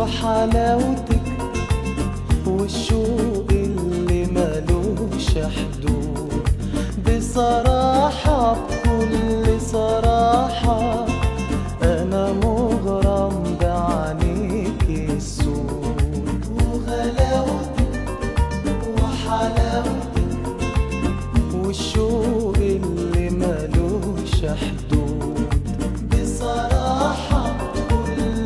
وحلاوتك والشوق اللي ملوش حدود بصراحة بكل صراحة أنا مغرم بعينيك السود وغلاوتك وحلاوتك والشوق